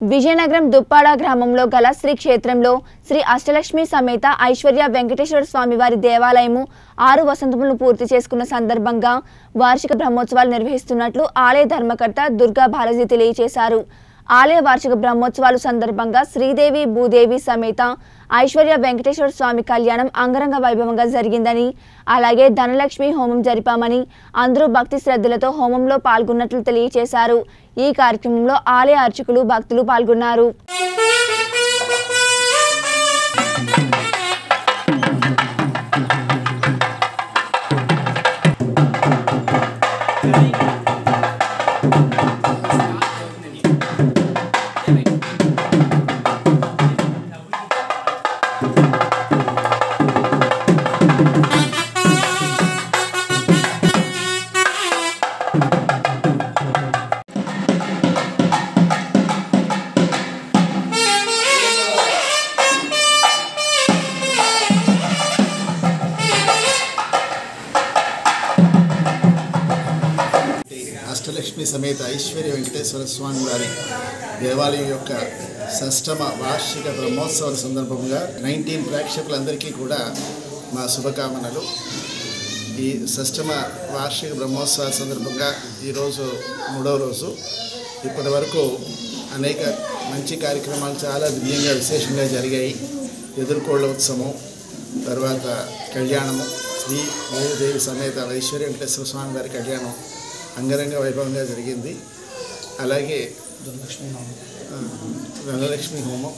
విజయనగరం దుప్పాడ గ్రామంలో గల శ్రీ క్షేత్రంలో శ్రీ అష్టలక్ష్మి సమేత ఐశ్వర్య వెంకటేశ్వర స్వామి వారి దేవాలయము ఆరు వసంతములను పూర్తి చేసుకున్న సందర్భంగా వార్షిక బ్రహ్మోత్సవాలు నిర్వహిస్తున్నట్లు ఆలయ ధర్మకర్త దుర్గా బాలాజీ తెలియజేశారు ఆలయ వార్షిక బ్రహ్మోత్సవాలు సందర్భంగా శ్రీదేవి భూదేవి సమేత ఐశ్వర్య వెంకటేశ్వర స్వామి కళ్యాణం అంగరంగ వైభవంగా జరిగిందని అలాగే ధనలక్ష్మి హోమం జరిపామని అందరూ భక్తి శ్రద్ధలతో హోమంలో పాల్గొన్నట్లు తెలియజేశారు ఈ కార్యక్రమంలో ఆలయ అర్చకులు భక్తులు పాల్గొన్నారు అష్టలక్ష్మి సమేత ఐశ్వర్య వెంకటేశ్వర స్వామి వారి దేవాలయం యొక్క షష్టమ వార్షిక బ్రహ్మోత్సవాల సందర్భంగా నైన్టీన్ ప్రేక్షకులందరికీ కూడా మా శుభకామనలు ఈ షష్టమ వార్షిక బ్రహ్మోత్సవాల సందర్భంగా ఈరోజు మూడవ రోజు ఇప్పటి వరకు అనేక మంచి కార్యక్రమాలు చాలా దివ్యంగా విశేషంగా జరిగాయి ఎదుర్కోళ్ళ ఉత్సవం తర్వాత కళ్యాణము శ్రీ భూదేవి సమేత ఐశ్వర్య వెంకటేశ్వర స్వామి వారి కళ్యాణం అంగరంగ వైభవంగా జరిగింది అలాగే ఆ, ధనలక్ష్మి హోమం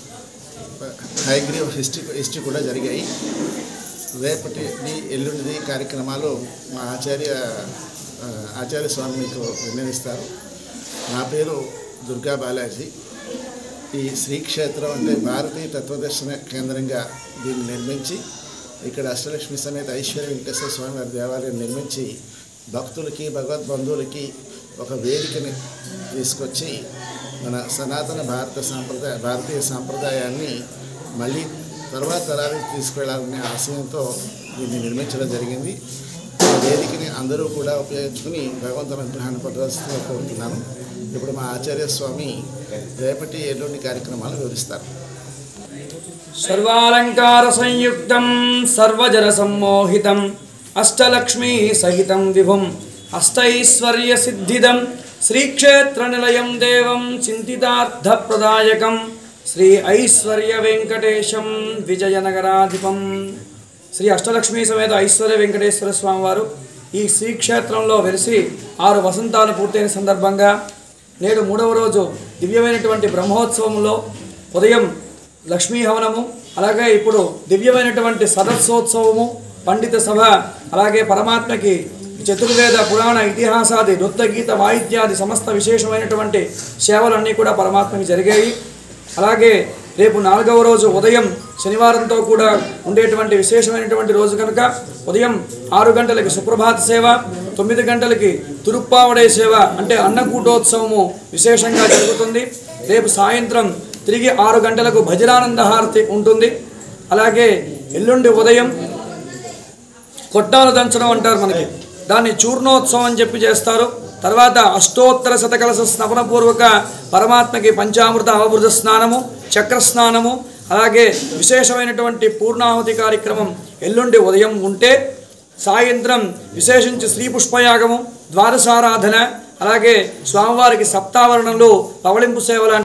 హైగ్రీవ్ హిస్టరీ హిస్టరీ కూడా జరిగాయి రేపటి ఎల్లుండిది కార్యక్రమాలు మా ఆచార్య ఆ, ఆచార్య స్వామి మీకు విన్నవిస్తారు నా పేరు దుర్గా బాలాజీ ఈ శ్రీక్షేత్రం అంటే భారతీయ తత్వదర్శన కేంద్రంగా దీన్ని నిర్మించి ఇక్కడ అష్టలక్ష్మి సమేత ఐశ్వర్య వెంకటేశ్వర స్వామి వారి దేవాలయం నిర్మించి భక్తులకి భగవద్బంధువులకి ఒక వేదికని తీసుకొచ్చి మన సనాతన భారత సాంప్రదాయ భారతీయ సాంప్రదాయాన్ని మళ్ళీ తర్వాత తరాలకు తీసుకెళ్లాలనే ఆశయంతో దీన్ని నిర్మించడం జరిగింది ఆ వేదికని అందరూ కూడా ఉపయోగించుకుని భగవంతుని అనుగ్రహాన్ని పొందవలసిందిగా కోరుతున్నాను ఇప్పుడు మా ఆచార్య స్వామి రేపటి ఎల్లుండి కార్యక్రమాలు వివరిస్తారు సర్వాలంకార సంయుక్తం సర్వజన సమ్మోహితం అష్టలక్ష్మీ సహితం విభుం అష్టైశ్వర్య సిద్ధిదం శ్రీక్షేత్ర నిలయం దేవం చింతితార్థప్రదాయకం శ్రీ ఐశ్వర్య వెంకటేశం విజయనగరాధిపం శ్రీ అష్టలక్ష్మీ సమేత ఐశ్వర్య వెంకటేశ్వర స్వామి వారు ఈ శ్రీక్షేత్రంలో వెలిసి ఆరు వసంతాలు పూర్తయిన సందర్భంగా నేడు మూడవ రోజు దివ్యమైనటువంటి బ్రహ్మోత్సవంలో ఉదయం లక్ష్మీ హవనము అలాగే ఇప్పుడు దివ్యమైనటువంటి సదస్సోత్సవము పండిత సభ అలాగే పరమాత్మకి చతుర్వేద పురాణ ఇతిహాసాది నృత్య గీత వాయిద్యాది సమస్త విశేషమైనటువంటి సేవలన్నీ కూడా పరమాత్మకి జరిగాయి అలాగే రేపు నాలుగవ రోజు ఉదయం శనివారంతో కూడా ఉండేటువంటి విశేషమైనటువంటి రోజు కనుక ఉదయం ఆరు గంటలకి సుప్రభాత సేవ తొమ్మిది గంటలకి తురుప్పావడే సేవ అంటే అన్నకూటోత్సవము విశేషంగా జరుగుతుంది రేపు సాయంత్రం తిరిగి ఆరు గంటలకు భజనానంద హారతి ఉంటుంది అలాగే ఎల్లుండి ఉదయం కొట్టాలు దంచడం అంటారు మనకి దాన్ని చూర్ణోత్సవం అని చెప్పి చేస్తారు తర్వాత అష్టోత్తర శతకలస స్నపనపూర్వక పరమాత్మకి పంచామృత అవబృత స్నానము చక్ర స్నానము అలాగే విశేషమైనటువంటి పూర్ణాహుతి కార్యక్రమం ఎల్లుండి ఉదయం ఉంటే సాయంత్రం విశేషించి శ్రీ పుష్పయాగము ద్వాదశారాధన అలాగే స్వామివారికి సప్తావరణలు పవళింపు సేవలు